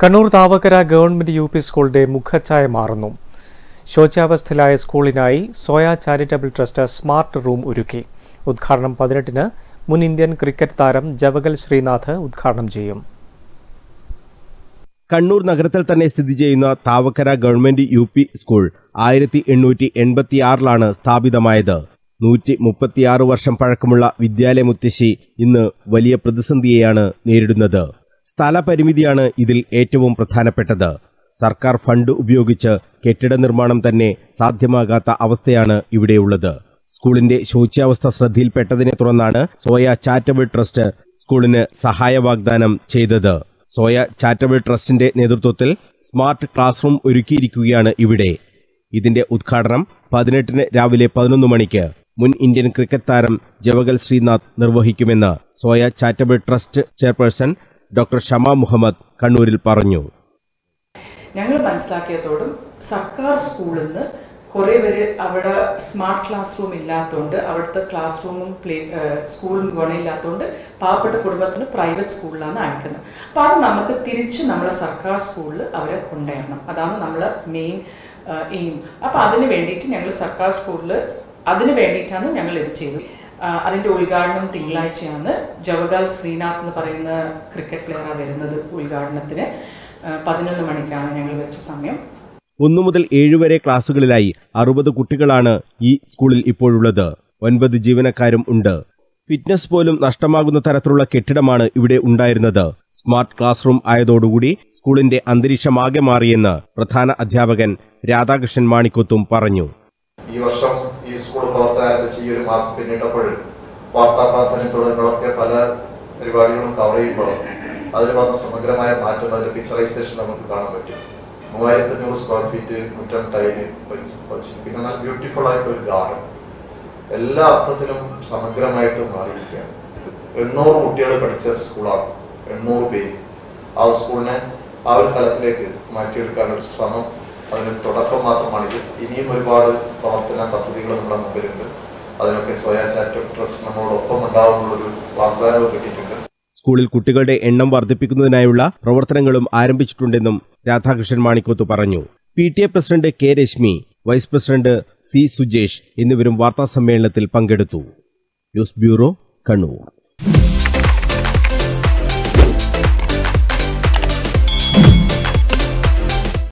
Kannur Thavakkara government U P സ്കൂളിന്റെ മുഖച്ഛായ മാറുന്നു ശോച്യാവസ്ഥയിലായ സ്കൂളിനായി Soya charitable trust smart room ഒരുക്കി ഉദ്ഘാടനം പതിനെട്ടിന് മുൻ ഇന്ത്യൻ ക്രിക്കറ്റ് താരം ജവഗൽ ശ്രീനാഥ് ഉദ്ഘാടനം ചെയ്യും കണ്ണൂർ നഗരത്തിൽ തന്നെ സ്ഥിതി ചെയ്യുന്ന Thavakkara government U P school ആയിരത്തി എണ്ണൂറ്റി എൺപത്തിയാറിലാണ് സ്ഥാപിതമായത് നൂറ്റി മുപ്പത്തിയാറ് വർഷം പഴക്കമുള്ള വിദ്യാലയ മുത്തശ്ശി ഇന്ന് വലിയ പ്രതിസന്ധിയെയാണ് നേരിടുന്നത് സ്ഥലപരിമിതിയാണ് ഇതിൽ ഏറ്റവും പ്രധാനപ്പെട്ടത് സർക്കാർ ഫണ്ട് ഉപയോഗിച്ച് കെട്ടിട നിർമ്മാണം തന്നെ സാധ്യമാകാത്ത അവസ്ഥയാണ് ഇവിടെയുള്ളത് സ്കൂളിന്റെ ശോച്യാവസ്ഥ ശ്രദ്ധയിൽപ്പെട്ടതിനെ തുടർന്നാണ് സോയ ചാരിറ്റബിൾ ട്രസ്റ്റ് സ്കൂളിന് സഹായ വാഗ്ദാനം ചെയ്തത് സോയ ചാരിറ്റബിൾ ട്രസ്റ്റിന്റെ നേതൃത്വത്തിൽ സ്മാർട്ട് ക്ലാസ് റൂം ഒരുക്കിയിരിക്കുകയാണ് ഇവിടെ ഇതിന്റെ ഉദ്ഘാടനം പതിനെട്ടിന് രാവിലെ പതിനൊന്ന് മണിക്ക് മുൻ ഇന്ത്യൻ ക്രിക്കറ്റ് താരം ജവഗൽ ശ്രീനാഥ് നിർവഹിക്കുമെന്ന് Soya charitable trust chairperson doctor Shama Muhammad കണ്ണൂരിൽ പറഞ്ഞു ഞങ്ങൾ മനസ്സിലാക്കിയതോടും സർക്കാർ സ്കൂളിൽ നിന്ന് കുറേ പേര് അവിടെ സ്മാർട്ട് ക്ലാസ് റൂം ഇല്ലാത്തതുകൊണ്ട് അവിടുത്തെ ക്ലാസ് റൂമും പ്ലേ സ്കൂളും ഗുണമില്ലാത്തതുകൊണ്ട് പാവപ്പെട്ട കുടുംബത്തിന് പ്രൈവറ്റ് സ്കൂളിലാണ് അയക്കുന്നത് അപ്പോൾ അത് നമുക്ക് തിരിച്ച് നമ്മളെ സർക്കാർ സ്കൂളിൽ അവരെ കൊണ്ടുവരണം അതാണ് നമ്മളെ മെയിൻ എയിം അപ്പോൾ അതിന് വേണ്ടിയിട്ട് ഞങ്ങൾ സർക്കാർ സ്കൂളിൽ അതിന് വേണ്ടിയിട്ടാണ് ഞങ്ങൾ ഇത് ചെയ്തത് ആ, അതിന്റെ ഉദ്ഘാടനം തിങ്കളാഴ്ചയാണ് ജവഗൽ ശ്രീനാഥ് എന്ന് പറയുന്ന ക്രിക്കറ്റ് പ്ലെയറാണ് വരുന്നത് ഉദ്ഘാടനത്തിന് ആ, പതിനൊന്ന് മണിക്കാണ് ഞങ്ങൾ വെച്ച സമയം ഒന്നു മുതൽ ഏഴ് വരെ ക്ലാസുകളിലായി അറുപത് കുട്ടികളാണ് ഈ സ്കൂളിൽ ഇപ്പോഴുള്ളത് ഒൻപത് ജീവനക്കാരും ഉണ്ട് ഫിറ്റ്നസ് പോലും നഷ്ടമാകുന്ന തരത്തിലുള്ള കെട്ടിടമാണ് ഇവിടെ ഉണ്ടായിരുന്നത് സ്മാർട്ട് ക്ലാസ് റൂം ആയതോടുകൂടി സ്കൂളിന്റെ അന്തരീക്ഷമാകെ മാറിയെന്ന് പ്രധാന അധ്യാപകൻ രാധാകൃഷ്ണൻ മാണിക്കൊത്തും പറഞ്ഞു ഈ വർഷം ഈ സ്കൂൾ പ്രവർത്തനം ആരംഭിച്ച് ഈ ഒരു മാസം പിന്നിട്ടപ്പോൾ വാർത്താ പ്രാധാന്യത്തോടെയൊക്കെ പല പരിപാടികളും കവർ ചെയ്യുമ്പോൾ അതിൽ വന്ന സമഗ്രമായ മാറ്റം അതിന്റെ പിക്ചറൈസേഷൻ നമുക്ക് കാണാൻ പറ്റും മൂവായിരത്തി അഞ്ഞൂറ് സ്ക്വയർ ഫീറ്റ് മുറ്റം ടൈല് വെച്ച് പിന്നെ നല്ല ബ്യൂട്ടിഫുൾ ആയിട്ട് ഒരു ഗാർഡൻ എല്ലാ അർത്ഥത്തിലും സമഗ്രമായിട്ട് മാറിയിരിക്കുകയാണ് എണ്ണൂറ് കുട്ടികൾ പഠിച്ച സ്കൂളാണ് എണ്ണൂറ് പേര് ആ സ്കൂളിനെ ആ ഒരു തലത്തിലേക്ക് മാറ്റിയെടുക്കാനുള്ള ഒരു ശ്രമം അതിന് തുടക്കം മാത്രമാണിത് ഇനിയും ഒരുപാട് പ്രവർത്തന പദ്ധതികൾ നമ്മുടെ മുമ്പിലുണ്ട് അതിനൊക്കെ സ്വയ ചാരിറ്റബിൾ ട്രസ്റ്റ് നമ്മളോടൊപ്പം ഉണ്ടാവുന്നുള്ളൊരു വാഗ്ദാനവും കിട്ടിയിട്ടുണ്ട് സ്കൂളിൽ കുട്ടികളുടെ എണ്ണം വർദ്ധിപ്പിക്കുന്നതിനായുള്ള പ്രവർത്തനങ്ങളും ആരംഭിച്ചിട്ടുണ്ടെന്നും രാധാകൃഷ്ണൻ മാണിക്കോത്ത് പറഞ്ഞു P T A president K Reshmi vice president C Sujesh എന്നിവരും വാർത്താസമ്മേളനത്തിൽ പങ്കെടുത്തു ന്യൂസ് ബ്യൂറോ കണ്ണൂർ